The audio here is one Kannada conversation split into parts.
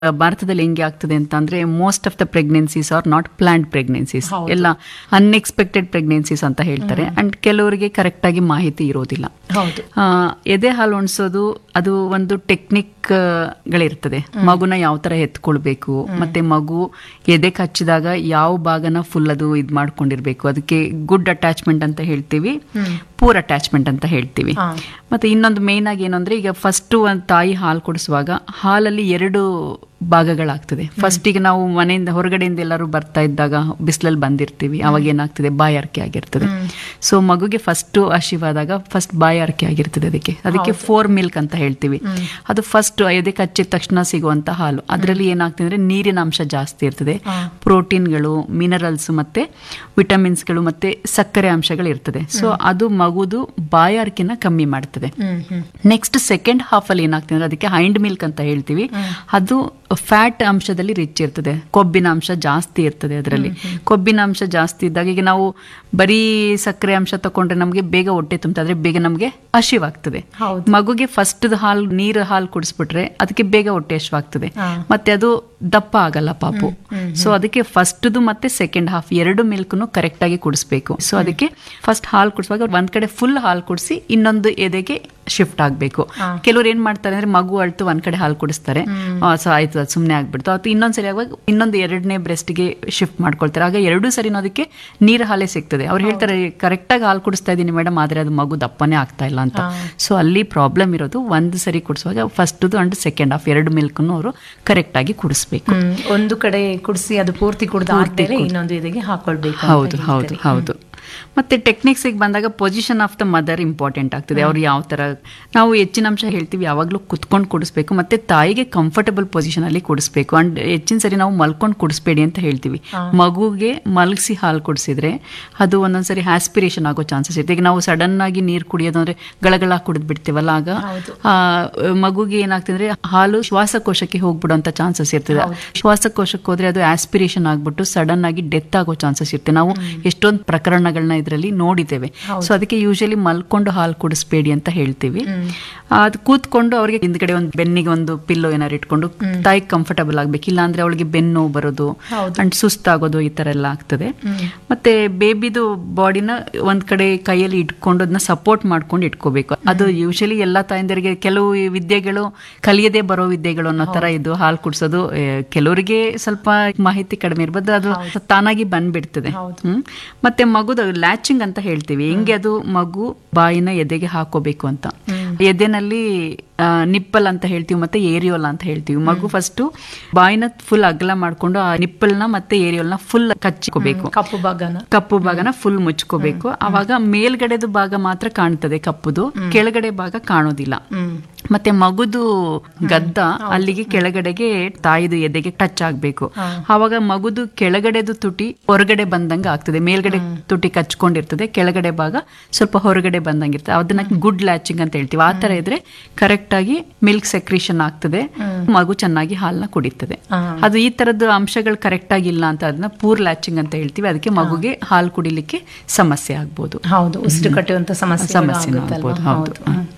ಭಾರತದಲ್ಲಿ ಹೆಂಗೆ ಆಗ್ತದೆ ಅಂತ ಅಂದ್ರೆ most of the pregnancies are not planned pregnancies ಎಲ್ಲ ಅನ್ಎಕ್ಸ್ಪೆಕ್ಟೆಡ್ ಪ್ರೆಗ್ನೆನ್ಸೀಸ್ ಅಂತ ಹೇಳ್ತಾರೆ ಅಂಡ್ ಕೆಲವರಿಗೆ ಕರೆಕ್ಟ್ ಆಗಿ ಮಾಹಿತಿ ಇರೋದಿಲ್ಲ ಹೌದು ಆ, ಎದೆ ಹಾಲು ಉಣಿಸೋದು ಅದು ಒಂದು ಟೆಕ್ನಿಕ್ ಗಳಿರ್ತದೆ ಮಗುನ ಯಾವ ತರ ಎತ್ಕೊಳ್ಬೇಕು ಮತ್ತೆ ಮಗು ಎದೆ ಕಚ್ಚಿದಾಗ ಯಾವ ಭಾಗನ ಫುಲ್ ಅದು ಇದ್ ಮಾಡ್ಕೊಂಡಿರ್ಬೇಕು ಅದಕ್ಕೆ ಗುಡ್ ಅಟ್ಯಾಚ್ಮೆಂಟ್ ಅಂತ ಹೇಳ್ತೀವಿ ಪೂರ್ ಅಟ್ಯಾಚ್ಮೆಂಟ್ ಅಂತ ಹೇಳ್ತೀವಿ ಹಾ. ಮತ್ತೆ ಇನ್ನೊಂದು ಮೇನ್ ಆಗಿ ಏನು ಅಂದ್ರೆ ಈಗ ಫಸ್ಟ್ ಒಂದು ತಾಯಿ ಹಾಲು ಕುಡಿಸುವಾಗ ಹಾಲಲ್ಲಿ ಎರಡು ಭಾಗಗಳಾಗ್ತದೆ ಫಸ್ಟ್ ಈಗ ನಾವು ಮನೆಯಿಂದ ಹೊರಗಡೆಯಿಂದ ಎಲ್ಲರೂ ಬರ್ತಾ ಇದ್ದಾಗ ಬಿಸಿಲಲ್ಲಿ ಬಂದಿರ್ತೀವಿ ಅವಾಗ ಏನಾಗ್ತದೆ ಬಾಯಾರಿಕೆ ಆಗಿರ್ತದೆ ಸೊ ಮಗುಗೆ ಫಸ್ಟ್ ಹಸಿವಾದಾಗ ಫಸ್ಟ್ ಬಾಯಾರಿಕೆ ಆಗಿರ್ತದೆ ಅದಕ್ಕೆ ಅದಕ್ಕೆ ಫೋರ್ ಮಿಲ್ಕ್ ಅಂತ ಹೇಳ್ತೀವಿ ಅದು ಫಸ್ಟ್ ಎದೆ ಕಚ್ಚಿದ ತಕ್ಷಣ ಸಿಗುವಂತ ಹಾಲು ಅದರಲ್ಲಿ ಏನಾಗ್ತದೆ ಅಂದ್ರೆ ನೀರಿನ ಅಂಶ ಜಾಸ್ತಿ ಇರ್ತದೆ ಪ್ರೋಟೀನ್ಗಳು ಮಿನರಲ್ಸ್ ಮತ್ತೆ ವಿಟಮಿನ್ಸ್ಗಳು ಮತ್ತೆ ಸಕ್ಕರೆ ಅಂಶಗಳು ಇರ್ತದೆ ಸೊ ಅದು ಮಗುದು ಬಾಯಾರಿಕೆನ ಕಮ್ಮಿ ಮಾಡ್ತದೆ hmm hmm next second half ಅಲ್ಲಿ ಏನಾಗ್ತದೆ ಅಂದ್ರೆ ಅದಕ್ಕೆ ಹೈಂಡ್ ಮಿಲ್ಕ್ ಅಂತ ಹೇಳ್ತೀವಿ ಅದು ಫ್ಯಾಟ್ ಅಂಶದಲ್ಲಿ ರಿಚ್ ಇರ್ತದೆ ಕೊಬ್ಬಿನ ಅಂಶ ಜಾಸ್ತಿ ಇರ್ತದೆ ಅದರಲ್ಲಿ ಕೊಬ್ಬಿನ ಅಂಶ ಜಾಸ್ತಿ ಇದ್ದಾಗ ಈಗ ನಾವು ಬರೀ ಸಕ್ಕರೆ ಅಂಶ ತಕೊಂಡ್ರೆ ನಮಗೆ ಬೇಗ ಹೊಟ್ಟೆ ತುಂಬ್ತದ್ರೆ ಬೇಗ ನಮಗೆ ಹಸಿವಾಗ್ತದೆ ಹೌದು. ಮಗುಗೆ ಫಸ್ಟ್ ಹಾಲು ನೀರು ಹಾಲು ಕುಡಿಸ್ಬಿಟ್ರೆ ಅದಕ್ಕೆ ಬೇಗ ಹೊಟ್ಟೆ ಹಸಿವಾಗ್ತದೆ ಹಾ. ಮತ್ತೆ ಅದು ದಪ್ಪ ಆಗಲ್ಲ ಪಾಪು ಸೊ ಅದಕ್ಕೆ ಫಸ್ಟ್ದು ಮತ್ತೆ ಸೆಕೆಂಡ್ ಹಾಫ್ ಎರಡು ಮಿಲ್ಕ್ನು ಕರೆಕ್ಟ್ ಆಗಿ ಕುಡಿಸ್ಬೇಕು ಸೊ ಅದಕ್ಕೆ ಫಸ್ಟ್ ಹಾಲು ಕುಡಿಸುವಾಗ ಒಂದ್ ಕಡೆ ಫುಲ್ ಹಾಲು ಕುಡಿಸಿ ಇನ್ನೊಂದು ಎದೆಗೆ ಶಿಫ್ಟ್ ಆಗ್ಬೇಕು ಕೆಲವ್ರು ಏನ್ ಮಾಡ್ತಾರೆ ಅಂದ್ರೆ ಮಗು ಅಳ್ತು ಒಂದ್ ಕಡೆ ಹಾಲು ಕುಡಿಸ್ತಾರೆ ಆ, ಸೊ ಆಯ್ತು ಅದು ಸುಮ್ಮನೆ ಆಗ್ಬಿಡ್ತು ಅಥವಾ ಇನ್ನೊಂದ್ ಸರಿ ಆಗುವಾಗ ಇನ್ನೊಂದು ಎರಡನೇ ಬ್ರೆಸ್ಟ್ಗೆ ಶಿಫ್ಟ್ ಮಾಡ್ಕೊಳ್ತಾರೆ ಆಗ ಎರಡೂ ಸರಿ ಅದಕ್ಕೆ ನೀರು ಹಾಲೇ ಸಿಗ್ತದೆ ಅವ್ರು ಹೇಳ್ತಾರೆ ಕರೆಕ್ಟ್ ಆಗಿ ಹಾಲು ಕುಡಿಸ್ತಾ ಇದೀನಿ ಮೇಡಮ್ ಆದ್ರೆ ಅದು ಮಗು ದಪ್ಪನೇ ಆಗ್ತಾ ಇಲ್ಲ ಅಂತ ಸೊ ಅಲ್ಲಿ ಪ್ರಾಬ್ಲಮ್ ಇರೋದು ಒಂದು ಸರಿ ಕುಡಿಸುವಾಗ ಫಸ್ಟ್ ಅಂಡ್ ಸೆಕೆಂಡ್ ಹಾಫ್ ಎರಡು ಮಿಲ್ಕ್ನು ಅವರು ಕರೆಕ್ಟ್ ಆಗಿ ಕುಡಿಸ್ಬೇಕು ಹ್ಮ್. ಒಂದು ಕಡೆ ಕುಡಿಸಿ ಅದು ಪೂರ್ತಿ ಕುಡ್ದು ಆದ್ಮೇಲೆ ಇನ್ನೊಂದು ಇದಕ್ಕೆ ಹಾಕೊಳ್ಬೇಕು ಅಂತ ಹೌದು ಹೌದು ಹೇಳ್ತಾರೆ. ಹೌದು ಮತ್ತೆ ಟೆಕ್ನಿಕ್ಸ್ ಬಂದಾಗ position of the mother important ಆಗ್ತದೆ ಅವ್ರು ಯಾವ ತರ ನಾವು ಹೆಚ್ಚಿನ ಅಂಶ ಹೇಳ್ತೀವಿ ಯಾವಾಗಲೂ ಕುತ್ಕೊಂಡು ಕುಡಿಸ್ಬೇಕು ಮತ್ತೆ ತಾಯಿಗೆ ಕಂಫರ್ಟಬಲ್ ಪೊಸಿಷನ್ ಅಲ್ಲಿ ಕುಡಿಸ್ಬೇಕು ಅಂಡ್ ಹೆಚ್ಚಿನ ಸರಿ ನಾವು ಮಲ್ಕೊಂಡು ಕುಡಿಸ್ಬೇಡಿ ಅಂತ ಹೇಳ್ತೀವಿ ಮಗುಗೆ ಮಲಗಿಸಿ ಹಾಲು ಕುಡಿಸಿದ್ರೆ ಅದು ಒಂದೊಂದ್ಸರಿ ಆಸ್ಪಿರೇಷನ್ ಆಗೋ ಚಾನ್ಸಸ್ ಇರುತ್ತೆ ಈಗ ನಾವು ಸಡನ್ ಆಗಿ ನೀರು ಕುಡಿಯೋದು ಅಂದ್ರೆ ಗಳಗಳ ಕುಡಿದ್ ಬಿಡ್ತೀವಲ್ಲ ಆಗ ಆ, ಮಗುಗೆ ಏನಾಗ್ತದೆ ಅಂದ್ರೆ ಹಾಲು ಶ್ವಾಸಕೋಶಕ್ಕೆ ಹೋಗ್ಬಿಡುವಂತ ಚಾನ್ಸಸ್ ಇರ್ತದೆ ಶ್ವಾಸಕೋಶಕ್ಕೆ ಹೋದ್ರೆ ಅದು ಆಸ್ಪಿರೇಷನ್ ಆಗ್ಬಿಟ್ಟು ಸಡನ್ ಆಗಿ ಡೆತ್ ಆಗೋ ಚಾನ್ಸಸ್ ಇರುತ್ತೆ ನಾವು ಎಷ್ಟೊಂದು ಪ್ರಕರಣಗಳನ್ನ ಇದರಲ್ಲಿ ನೋಡಿದ್ದೇವೆ ಸೊ ಅದಕ್ಕೆ ಯೂಶಲಿ ಮಲ್ಕೊಂಡು ಹಾಲು ಕುಡಿಸ್ಬೇಡಿ ಅಂತ ಹೇಳ್ತೀವಿ ಅದು ಕೂತ್ಕೊಂಡು ಅವ್ರಿಗೆ ಹಿಂದ್ಗಡೆ ಒಂದು ಬೆನ್ನಿಗೆ ಒಂದು ಪಿಲ್ಲೋ ಏನಾರು ಇಟ್ಕೊಂಡು ತಾಯಿ ಕಂಫರ್ಟಬಲ್ ಆಗ್ಬೇಕು ಇಲ್ಲ ಅಂದ್ರೆ ಅವಳಿಗೆ ಬೆನ್ನು ನೋವು ಬರೋದು ಅಂಡ್ ಸುಸ್ತಾಗೋದು ಈ ತರ ಎಲ್ಲ ಆಗ್ತದೆ ಮತ್ತೆ ಬೇಬಿದು ಬಾಡಿನ ಒಂದ್ ಕಡೆ ಕೈಯಲ್ಲಿ ಇಟ್ಕೊಂಡು ಅದನ್ನ ಸಪೋರ್ಟ್ ಮಾಡ್ಕೊಂಡು ಇಟ್ಕೋಬೇಕು ಅದು ಯೂಶಲಿ ಎಲ್ಲಾ ತಾಯಂದಿರಿಗೆ ಕೆಲವು ಈ ವಿದ್ಯೆಗಳು ಕಲಿಯದೆ ಬರೋ ವಿದ್ಯೆಗಳು ಅನ್ನೋ ತರ ಇದು ಹಾಲು ಕುಡಿಸೋದು ಆ, ಕೆಲವರಿಗೆ ಸ್ವಲ್ಪ ಮಾಹಿತಿ ಕಡಿಮೆ ಇರ್ಬೋದು ಅದು ತಾನಾಗಿ ಬಂದ್ಬಿಡ್ತದೆ ಹ್ಮ್ ಮತ್ತೆ ಮಗುದು ಲ್ಯಾಚಿಂಗ್ ಅಂತ ಹೇಳ್ತೀವಿ ಹೆಂಗೆ ಅದು ಮಗು ಬಾಯಿನ ಎದೆಗೆ ಹಾಕೋಬೇಕು ಅಂತ ಎದೆನಲ್ಲಿ ನಿಪ್ಪಲ್ ಅಂತ ಹೇಳ್ತೀವಿ ಮತ್ತೆ ಏರಿಯೋಲ್ ಅಂತ ಹೇಳ್ತೀವಿ ಮಗು ಫಸ್ಟ್ ಬಾಯಿನ ಫುಲ್ ಅಗಲ ಮಾಡ್ಕೊಂಡು ಆ ನಿಪ್ಪಲ್ನ ಮತ್ತೆ ಏರಿಯೋಲ್ನ ಫುಲ್ ಕಚ್ಚಿಕೋಬೇಕು ಕಪ್ಪು ಭಾಗನ ಕಪ್ಪು ಭಾಗನ ಫುಲ್ ಮುಚ್ಕೋಬೇಕು ಅವಾಗ ಮೇಲ್ಗಡೆದು ಭಾಗ ಮಾತ್ರ ಕಾಣ್ತದೆ ಕಪ್ಪುದು ಕೆಳಗಡೆ ಭಾಗ ಕಾಣೋದಿಲ್ಲ ಮತ್ತೆ ಮಗುದು ಗದ್ದ ಅಲ್ಲಿಗೆ ಕೆಳಗಡೆಗೆ ತಾಯಿದು ಎದೆಗೆ ಟಚ್ ಆಗ್ಬೇಕು ಆವಾಗ ಮಗುದು ಕೆಳಗಡೆದು ತುಟಿ ಹೊರಗಡೆ ಬಂದಂಗ ಆಗ್ತದೆ ಮೇಲ್ಗಡೆ ತುಟಿ ಕಚ್ಕೊಂಡಿರ್ತದೆ ಕೆಳಗಡೆ ಭಾಗ ಸ್ವಲ್ಪ ಹೊರಗಡೆ ಬಂದಂಗಿರ್ತದೆ ಅದನ್ನ ಗುಡ್ ಲ್ಯಾಚಿಂಗ್ ಅಂತ ಹೇಳ್ತೀವಿ ಆ ತರ ಇದ್ರೆ ಕರೆಕ್ಟ್ ಆಗಿ ಮಿಲ್ಕ್ ಸೆಕ್ರೀಷನ್ ಆಗ್ತದೆ ಮಗು ಚೆನ್ನಾಗಿ ಹಾಲನ್ನ ಕುಡಿತದೆ ಅದು ಈ ತರದ್ದು ಅಂಶಗಳು ಕರೆಕ್ಟ್ ಆಗಿಲ್ಲ ಅಂತ ಅದನ್ನ ಪೂರ್ ಲ್ಯಾಚಿಂಗ್ ಅಂತ ಹೇಳ್ತೀವಿ ಅದಕ್ಕೆ ಮಗುಗೆ ಹಾಲು ಕುಡಿಲಿಕ್ಕೆ ಸಮಸ್ಯೆ ಆಗ್ಬೋದು ಹೌದು ಉಸಿರು ಕಟ್ಟುವಂತ ಸಮಸ್ಯೆ ಸಮಸ್ಯೆನೂ ಆಗ್ಬೋದು, ಹೌದು.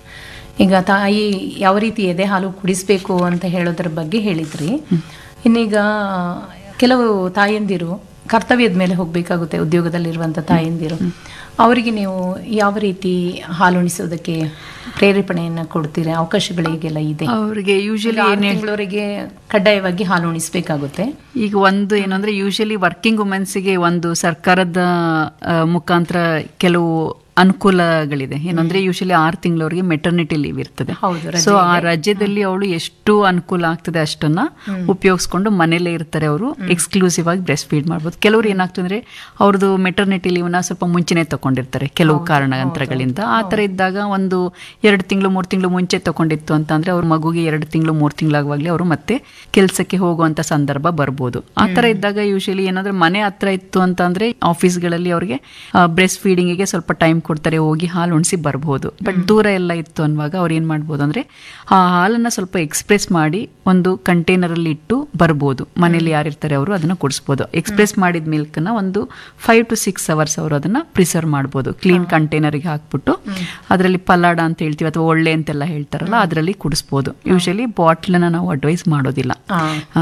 ಈಗ ತಾಯಿ ಯಾವ ರೀತಿ ಎದೆ ಹಾಲು ಕುಡಿಸ್ಬೇಕು ಅಂತ ಹೇಳೋದ್ರ ಬಗ್ಗೆ ಹೇಳಿದ್ರಿ ಇನ್ನೀಗ ಕೆಲವು ತಾಯಂದಿರು ಕರ್ತವ್ಯದ ಮೇಲೆ ಹೋಗ್ಬೇಕಾಗುತ್ತೆ ಉದ್ಯೋಗದಲ್ಲಿರುವಂತ ತಾಯಂದಿರು ಅವರಿಗೆ ನೀವು ಯಾವ ರೀತಿ ಹಾಲುಣಿಸೋದಕ್ಕೆ ಪ್ರೇರೇಪಣೆಯನ್ನ ಕೊಡ್ತೀರಾ ಅವಕಾಶಗಳಿಗೆಲ್ಲ ಇದೆ ಅವ್ರಿಗೆ ಯೂಶಲಿ ಆರು ತಿಂಗಳವರೆಗೆ ಕಡ್ಡಾಯವಾಗಿ ಹಾಲು ಉಣಿಸ್ಬೇಕಾಗುತ್ತೆ ಈಗ ಒಂದು ಏನಂದ್ರೆ ಯೂಶಲಿ ವರ್ಕಿಂಗ್ ವುಮೆನ್ಸ್ಗೆ ಒಂದು ಸರ್ಕಾರದ ಆ, ಮುಖಾಂತರ ಕೆಲವು ಅನುಕೂಲಗಳಿದೆ ಏನಂದ್ರೆ ಯೂಶಲಿ ಆರು ತಿಂಗಳವರೆಗೆ ಮೆಟರ್ನಿಟಿ ಲೀವ್ ಇರ್ತದೆ ಹೌದು, ರಜೆ ಸೊ ಆ ರಾಜ್ಯದಲ್ಲಿ ಅವಳು ಎಷ್ಟು ಅನುಕೂಲ ಆಗ್ತದೆ ಅಷ್ಟನ್ನ ಉಪಯೋಗಿಸ್ಕೊಂಡು ಮನೇಲೇ ಇರ್ತಾರೆ ಅವರು ಎಕ್ಸ್ಕ್ಲೂಸಿವ್ ಆಗಿ ಬ್ರೆಸ್ಟ್ ಫೀಡ್ ಮಾಡ್ಬೋದು ಕೆಲವರು ಏನಾಗ್ತದೆ ಅಂದ್ರೆ ಅವ್ರದ್ದು ಮೆಟರ್ನಿಟಿ ಲೀವ್ನ ಸ್ವಲ್ಪ ಮುಂಚೆನೆ ತಗೊಂಡಿರ್ತಾರೆ ಕೆಲವು ಕಾರಣಾಂತರಗಳಿಂದ ಆ ತರ ಇದ್ದಾಗ ಒಂದು ಎರಡು ತಿಂಗಳು ಮೂರು ತಿಂಗಳು ಮುಂಚೆ ತಗೊಂಡಿತ್ತು ಅಂತ ಅಂದ್ರೆ ಅವ್ರ ಮಗುಗೆ ಎರಡು ತಿಂಗಳು ಮೂರು ತಿಂಗಳಾಗುವಾಗಲೇ ಅವರು ಮತ್ತೆ ಕೆಲಸಕ್ಕೆ ಹೋಗುವಂತ ಸಂದರ್ಭ ಬರ್ಬೋದು ಆ ತರ ಇದ್ದಾಗ ಯೂಶಲಿ ಏನಾದ್ರೆ ಮನೆ ಹತ್ರ ಇತ್ತು ಅಂತ ಅಂದ್ರೆ ಆಫೀಸ್ಗಳಲ್ಲಿ ಅವ್ರಿಗೆ ಬ್ರೆಸ್ಟ್ ಫೀಡಿಂಗಿಗೆ ಸ್ವಲ್ಪ ಟೈಮ್ ಕೊಡ್ತಾರೆ ಹೋಗಿ ಹಾಲು ಉಣಿಸಿ ಬರ್ಬೋದು ಬಟ್ ದೂರ ಎಲ್ಲ ಇತ್ತು ಅನ್ನುವಾಗ ಅವ್ರು ಏನು ಮಾಡ್ಬೋದು ಅಂದರೆ ಆ ಹಾಲನ್ನು ಸ್ವಲ್ಪ ಎಕ್ಸ್ಪ್ರೆಸ್ ಮಾಡಿ ಒಂದು ಕಂಟೈನರಲ್ಲಿ ಇಟ್ಟು ಬರ್ಬೋದು ಮನೇಲಿ ಯಾರಿರ್ತಾರೆ ಅವರು ಅದನ್ನು ಕುಡಿಸ್ಬೋದು ಎಕ್ಸ್ಪ್ರೆಸ್ ಮಾಡಿದ ಮಿಲ್ಕ್ನ ಒಂದು ಫೈವ್ ಟು ಸಿಕ್ಸ್ ಅವರ್ಸ್ ಅವರು ಅದನ್ನು ಪ್ರಿಸರ್ವ್ ಮಾಡ್ಬೋದು ಕ್ಲೀನ್ ಕಂಟೈನರ್ಗೆ ಹಾಕ್ಬಿಟ್ಟು ಅದರಲ್ಲಿ ಪಲಾಡ ಅಂತ ಹೇಳ್ತೀವಿ ಅಥವಾ ಒಳ್ಳೆ ಅಂತೆಲ್ಲ ಹೇಳ್ತಾರಲ್ಲ ಅದರಲ್ಲಿ ಕುಡಿಸ್ಬೋದು ಯೂಶಲಿ ಬಾಟ್ಲನ್ನ ನಾವು ಅಡ್ವೈಸ್ ಮಾಡೋದಿಲ್ಲ ಹಾ.